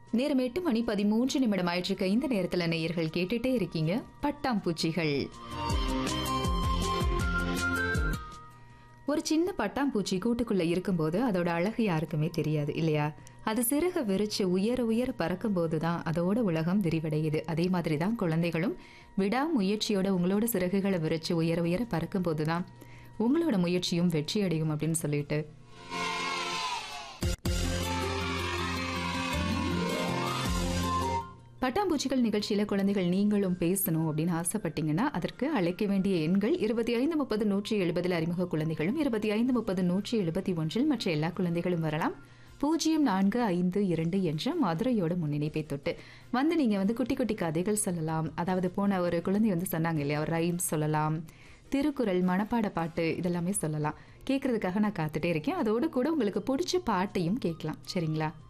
நேரம் எட்டு மணி பதிமூன்று நிமிடம் ஆயிற்றுக்க இந்த நேரத்தில் நேயர்கள் கேட்டுட்டே இருக்கீங்க பட்டாம்பூச்சிகள் ஒரு சின்ன பட்டாம்பூச்சி கூட்டுக்குள்ள இருக்கும்போது அதோட அழகு யாருக்குமே தெரியாது இல்லையா அது சிறக விரிச்சு உயர உயர பறக்கும்போது தான் அதோட உலகம் விரிவடையுது அதே மாதிரி தான் குழந்தைகளும் விடாமுயற்சியோட உங்களோட சிறகுகளை விரிச்சு உயர உயர பறக்கும்போது தான் உங்களோட முயற்சியும் வெற்றி அடையும் அப்படின்னு சொல்லிட்டு பட்டாம்பூச்சிகள் நிகழ்ச்சியில குழந்தைகள் நீங்களும் பேசணும் அப்படின்னு ஆசைப்பட்டீங்கன்னா அதற்கு அழைக்க வேண்டிய எண்கள் இருபத்தி ஐந்து முப்பது நூற்றி எழுபதில் அறிமுக குழந்தைகளும் இருபத்தி ஐந்து முப்பது நூற்றி எழுபத்தி ஒன்றில் மற்ற எல்லா குழந்தைகளும் வரலாம் பூஜ்ஜியம் நான்கு ஐந்து இரண்டு என்ற மதுரையோட முன்னிணைப்பை தொட்டு வந்து நீங்க வந்து குட்டி குட்டி கதைகள் சொல்லலாம் அதாவது போன ஒரு குழந்தை வந்து சொன்னாங்க இல்லையா ஒரு ரைம் சொல்லலாம் திருக்குறள் மனப்பாட பாட்டு இதெல்லாமே சொல்லலாம் கேட்கறதுக்காக நான் காத்துட்டே இருக்கேன் அதோடு கூட உங்களுக்கு பிடிச்ச பாட்டையும் கேட்கலாம் சரிங்களா